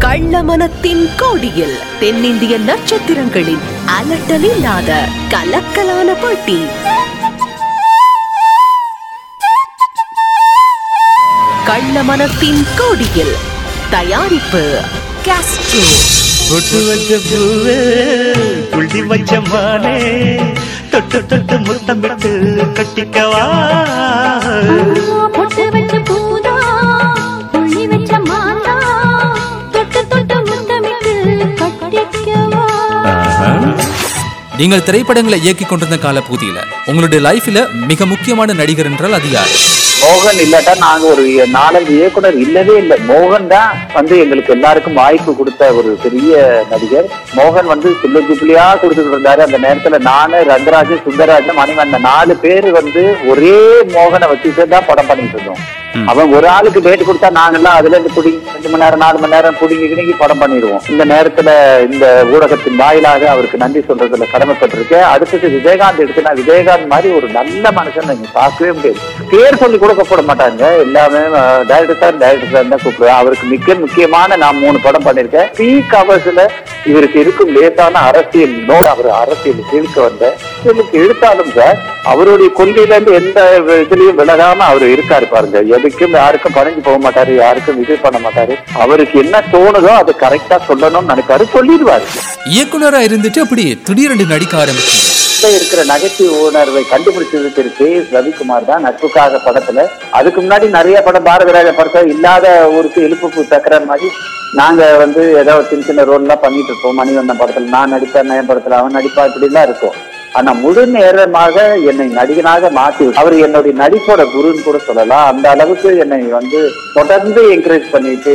கள்ளமனத்தின் கோடியில் தென்னிந்திய நட்சத்திரங்களின் அலட்டலில்லாத கலக்கலான போட்டி கள்ளமனத்தின் கோடியில் தயாரிப்பு காஸ்ட்ரோ பொட்டு வச்ச பூவே புள்ளி வச்ச மானே தொட்டு தொட்டு முத்தமிட்டு கட்டிக்கவா பொட்டு வச்ச பூதா புள்ளி வச்ச மாதா தொட்டு தொட்டு முத்தமிட்டு கட்டிக்கவா நீங்கள் திரைப்படங்களை இயக்கிக் கொண்டிருந்த கால பகுதியில உங்களுடைய லைஃப்ல மிக முக்கியமான நடிகர் என்றால் அது யார் மோகன் இல்லாட்டா நாங்க ஒரு நாலஞ்சு இயக்குனர் இல்லவே இல்லை மோகன் தான் வந்து எங்களுக்கு எல்லாருக்கும் வாய்ப்பு கொடுத்த ஒரு பெரிய நடிகர் மோகன் வந்து சில்ல ஜிப்ளியா கொடுத்துட்டு இருந்தாரு அந்த நேரத்துல நானு ரங்கராஜன் சுந்தரராஜன் மணிவண்ணன் நாலு பேர் வந்து ஒரே மோகனை வச்சுட்டு தான் படம் பண்ணிட்டு இருந்தோம் அவன் ஒரு ஆளுக்கு டேட் கொடுத்தா நாங்கெல்லாம் அதுல இருந்து புடிங்கி ரெண்டு மணி நேரம் நாலு மணி நேரம் புடிங்கி கிடுங்கி படம் பண்ணிடுவோம் இந்த நேரத்துல இந்த ஊடகத்தின் வாயிலாக அவருக்கு நன்றி சொல்றதுல கடமைப்பட்டிருக்கேன் அடுத்தது விஜயகாந்த் எடுத்து நான் விஜயகாந்த் மாதிரி ஒரு நல்ல மனுஷன் நீங்க பார்க்கவே முடியாது பேர் சொல்லி கூட கூப்பிட மாட்டாங்க எல்லாமே டைரக்டர் சார் டைரக்டர் சார் தான் கூப்பிடுவேன் அவருக்கு மிக முக்கியமான நான் மூணு படம் பண்ணிருக்கேன் பீ கவர்ஸ்ல இவருக்கு இருக்கும் லேசான அரசியல் நோய் அவர் அரசியல் இழுக்க வந்த அரசியலுக்கு இழுத்தாலும் சார் அவருடைய கொள்கையில இருந்து எந்த இதுலயும் விலகாம அவர் இருக்காரு பாருங்க எதுக்கும் யாருக்கும் பணிஞ்சு போக மாட்டாரு யாருக்கும் இது பண்ண மாட்டாரு அவருக்கு என்ன தோணுதோ அதை கரெக்டா சொல்லணும்னு நினைப்பாரு சொல்லிடுவாரு இயக்குனரா இருந்துட்டு அப்படி திடீரென்று நடிக்க ஆரம்பிச்சீங்க கிட்ட இருக்கிற நகைச்சுவை உணர்வை கண்டுபிடிச்சது திரு கே எஸ் ரவிக்குமார் தான் நட்புக்காக படத்துல அதுக்கு முன்னாடி நிறைய படம் பாரதிராஜ படத்துல இல்லாத ஊருக்கு எழுப்பு தக்கற மாதிரி நாங்க வந்து ஏதோ சின்ன சின்ன ரோல் எல்லாம் பண்ணிட்டு இருப்போம் மணிவண்ணன் படத்துல நான் நடிப்பேன் என் படத்துல அவன் நடிப்பா இப்படி எல்லாம் இருக்கும் ஆனா முழு நேரமாக என்னை நடிகனாக மாற்றி விட்டு- அவர் என்னுடைய நடிப்போட குருன்னு கூட சொல்லலாம் அந்த அளவுக்கு என்னை வந்து தொடர்ந்து என்கரேஜ் பண்ணிட்டு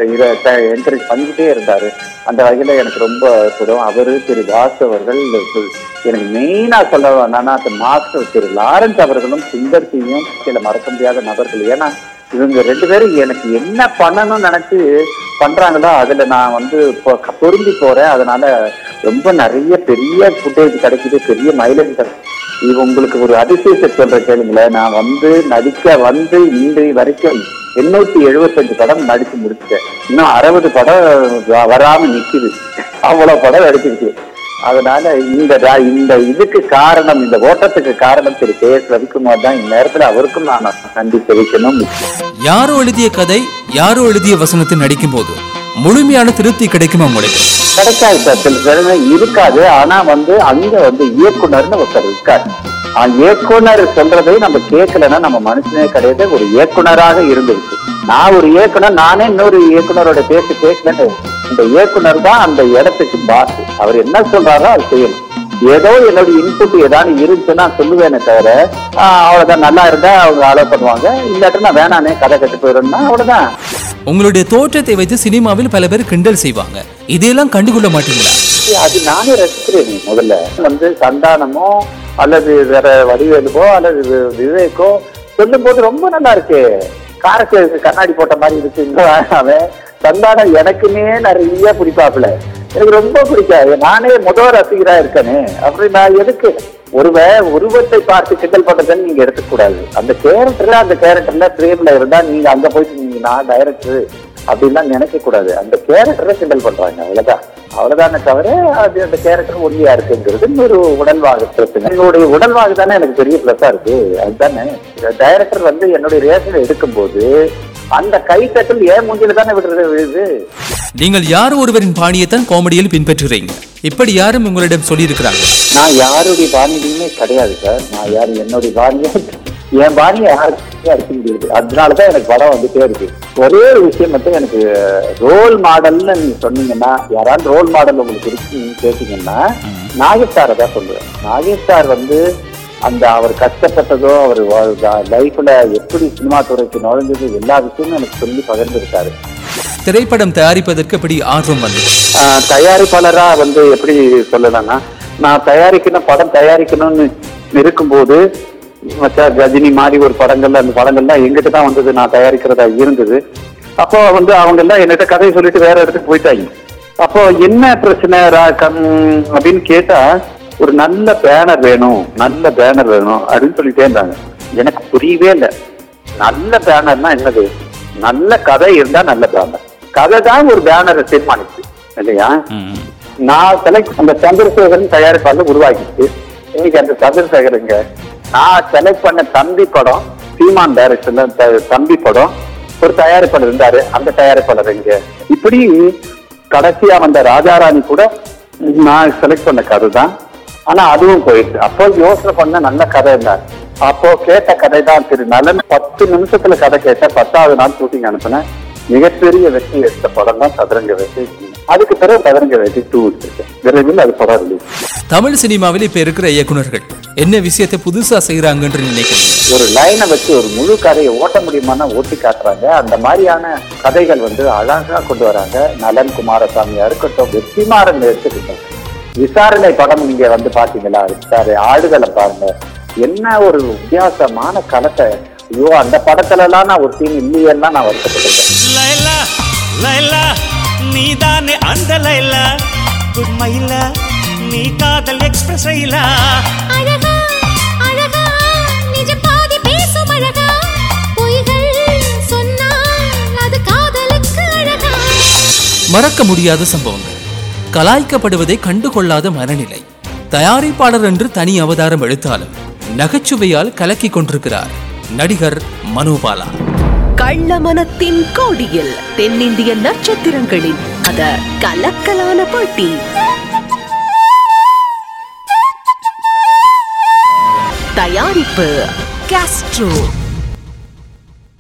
என்கரேஜ் பண்ணிக்கிட்டே இருந்தாரு அந்த வகையில எனக்கு ரொம்ப பிடிக்கும் அவரு திரு தாஸ் அவர்கள் எனக்கு மெயினா சொல்ல வேணாம்னா அந்த மாஸ்டர் திரு லாரன்ஸ் அவர்களும் சுந்தர் சிங்கும் சில மறக்க முடியாத நபர்கள் ஏன்னா இவங்க ரெண்டு பேரும் எனக்கு என்ன பண்ணணும்னு நினைச்சு பண்றாங்களோ அதுல நான் வந்து பொ- பொருந்தி போறேன் அதனால ரொம்ப நிறைய பெரிய ஃபுட்டேஜ் கிடைக்குது பெரிய மைலேஜ் கிடைக்குது இது உங்களுக்கு ஒரு அதிசயத்தை சொல்ற கேளுங்களேன் நான் வந்து நடிக்க வந்து இன்றைய வரைக்கும் எண்ணூத்தி எழுபத்தஞ்சு படம் நடிச்சு முடிச்சிட்டேன் இன்னும் அறுபது படம் வ- வராம நிக்குது அவ்வளவு படம் நடிச்சிருக்கு அதனால இந்த ர- இந்த இதுக்கு காரணம் இந்த ஓட்டத்துக்கு காரணம் திரு கே எஸ் ரவிக்குமார் தான் இந்நேரத்துல அவருக்கும் நான் நன்றி தெரிவிக்கணும் யாரோ எழுதிய கதை யாரோ எழுதிய வசனத்தில் நடிக்கும் போது முழுமையான திருப்தி கிடைக்குமா உங்களுக்கு கிடைக்காது சார் சில திறமை இருக்காது ஆனா வந்து அங்க வந்து இயக்குனர்னு ஒருத்தர் இருக்காரு ஆ, இயக்குனர் சொல்றதை நம்ம கேட்கலன்னா நம்ம மனுஷனே கிடையாது ஒரு இயக்குனராக இருந்துருக்கு நான் ஒரு இயக்குனர் நானே இன்னொரு இயக்குனரோட பேச்சு கேட்கலன்னு இந்த இயக்குனர் தான் அந்த இடத்துக்கு பாஸ் அவர் என்ன சொல்றாரோ அது செய்யணும் ஏதோ என்னுடைய இன்புட் ஏதாவது இருந்துச்சுன்னா சொல்லுவேனே தவிர ஆ, அவ்வளவுதான் நல்லா இருந்தா அவங்க அலோவ் பண்ணுவாங்க இல்லாட்டி நான் வேணானே கதை கட்டு போயிடும்னா அவ்வளவுதான் உங்களுடைய தோற்றத்தை வைத்து சினிமாவில் பல பேர் கிண்டல் செய்வாங்க இதையெல்லாம் கண்டுகொள்ள மாட்டீங்களா அது நானே ரசிக்கிறேன் முதல்ல வந்து சந்தானமோ அல்லது வேற வடிவேலுவோ அல்லது வி- விவேக்கோ சொல்லும் போது ரொம்ப நல்லா இருக்கு காரக்கு கண்ணாடி போட்ட மாதிரி இருக்கு இந்த அவன் சந்தானம் எனக்குமே நிறைய பிடிப்பாப்புல எனக்கு ரொம்ப பிடிக்காது நானே முதல் ரசிகரா இருக்கேனே அப்படி நான் எதுக்கு ஒருவ உருவத்தை பார்த்து கிண்டல் பண்றதுன்னு நீங்க எடுத்துக்க கூடாது அந்த கேரக்டர்ல அந்த கேரக்டர்ல பிரேம்ல இருந்தா நீங்க அங்க போயிட்டு நீங்க நான் டைரக்டர் அப்படின்லாம் நினைக்க கூடாது அந்த கேரக்டரை கிண்டல் பண்றாங்க அவ்வளவுதான் அவ்வளவுதானே தவிர அது அந்த கேரக்டர் ஒல்லியா இருக்குங்கிறது இன்னொரு உடல்வாகு பிரச்சனை என்னுடைய உடல்வாகு தானே எனக்கு பெரிய பிளஸா இருக்கு அதுதானே டைரக்டர் வந்து என்னுடைய ரேஷன் எடுக்கும்போது அந்த கைத்தட்டல் ஏன் மூஞ்சில தானே விடுறது விழுது நீங்கள் யாரோ ஒருவரின் பாணியைத்தான் காமெடியில் பின்பற்றுறீங்க இப்படி யாரும் உங்களிடம் சொல்லியிருக்கிறாங்க நான் யாருடைய பாணியுமே கிடையாது சார் நான் யாரு என்னுடைய பாணியை என் பாணியை யாருக்குமே அடிக்க முடியாது அதனாலதான் எனக்கு படம் வந்துட்டே இருக்கு ஒரே ஒரு விஷயம் மட்டும் எனக்கு ரோல் மாடல்னு நீங்க சொன்னீங்கன்னா யாராவது ரோல் மாடல் உங்களுக்கு இருக்குன்னு கேட்டீங்கன்னா நாகேஷ் சாரை தான் சொல்லுவேன் நாகேஷ் சார் வந்து அந்த அவர் கஷ்டப்பட்டதோ அவர் லைஃப்ல எப்படி சினிமா துறைக்கு நுழைஞ்சது எல்லா விஷயமும் எனக்கு சொல்லி பகிர்ந்திருக்காரு திரைப்படம் தயாரிப்பதற்கு எப்படி ஆர்வம் வந்தது ஆஹ் தயாரிப்பாளரா வந்து எப்படி சொல்லலாம்னா நான் தயாரிக்கணும் படம் தயாரிக்கணும்னு இருக்கும்போது மச்சான் ரஜினி மாதிரி ஒரு படங்கள்ல அந்த படங்கள்லாம் எங்கிட்ட தான் வந்தது நான் தயாரிக்கிறதா இருந்தது அப்போ வந்து அவங்க எல்லாம் என்கிட்ட கதையை சொல்லிட்டு வேற இடத்துக்கு போயிட்டாங்க அப்போ என்ன பிரச்சனை ரா- கம் அப்படின்னு கேட்டா ஒரு நல்ல பேனர் வேணும் நல்ல பேனர் வேணும் அப்படின்னு சொல்லிட்டே இருந்தாங்க எனக்கு புரியவே இல்லை நல்ல பேனர்னா என்னது நல்ல கதை இருந்தா நல்ல பேனர் கதை தான் ஒரு பேனரை தீர்மானிச்சு இல்லையா ம். நான் செலக்ட் அந்த சந்திரசேகரன் தயாரிப்பாளர் உருவாக்கிச்சு இன்னைக்கு அந்த சந்திரசேகருங்க நான் செலக்ட் பண்ண தம்பி படம் சீமான் டைரக்ஷன்ல த- தம்பி படம் ஒரு தயாரிப்பாளர் இருந்தாரு அந்த தயாரிப்பாளர் இங்க இப்படி கடைசியா வந்த ராஜாராணி கூட நான் செலக்ட் பண்ண கதை தான் ஆனா அதுவும் போயிடுச்சு அப்போ யோசனை பண்ண நல்ல கதை இருந்தார் அப்போ கேட்ட கதை தான் திரு நலன் பத்து நிமிஷத்துல கதை கேட்ட பத்தாவது நாள் ஷூட்டிங் அனுப்பினேன் மிகப்பெரிய வெற்றி எடுத்த படம் தான் சதுரங்க வெற்றி அதுக்கு பிறகு சதுரங்க வெற்றி டூ இருக்கு விரைவில் அது படம் ரிலீஸ் தமிழ் சினிமாவில் இப்ப இருக்கிற இயக்குனர்கள் என்ன விஷயத்தை புதுசா செய்யறாங்கன்னு நினைக்கிறீங்க ஒரு லைனை வச்சு ஒரு முழு கதையை ஓட்ட முடியுமான்னா ஓட்டி காட்டுறாங்க அந்த மாதிரியான கதைகள் வந்து அழகா கொண்டு வராங்க நலன் குமாரசாமியா இருக்கட்டும் வெற்றிமாறன் எடுத்துக்கிட்டோம் விசாரணை படம் நீங்க வந்து பாத்தீங்களா விசாரணை ஆடுகளை பாருங்க என்ன ஒரு வித்தியாசமான களத்தை ஐயோ அந்த படத்துல எல்லாம் நான் ஒரு சீன் இல்லையெல்லாம் நான் வருத்தப்பட்டிருக்கேன் லைலா லைலா நீதானே அந்த லைலா உண்மையில நீ காதல் எக்ஸ்பிரஸ் ரயிலா அழகா அழகா நிஜ பாதி பேசும் அழகா பொய்கள் சொன்னால் அது காதலுக்கு அழகா மறக்க முடியாத சம்பவங்கள் கலாய்க்கப்படுவதை கண்டுகொள்ளாத மனநிலை தயாரிப்பாளர் என்று தனி அவதாரம் எடுத்தாலும் நகைச்சுவையால் கலக்கிக் கொண்டிருக்கிறார் நடிகர் மனோபாலா கள்ளமனத்தின் கோடியில் தென்னிந்திய நட்சத்திரங்களின் அத கலக்கலான போட்டி தயாரிப்பு காஸ்ட்ரோ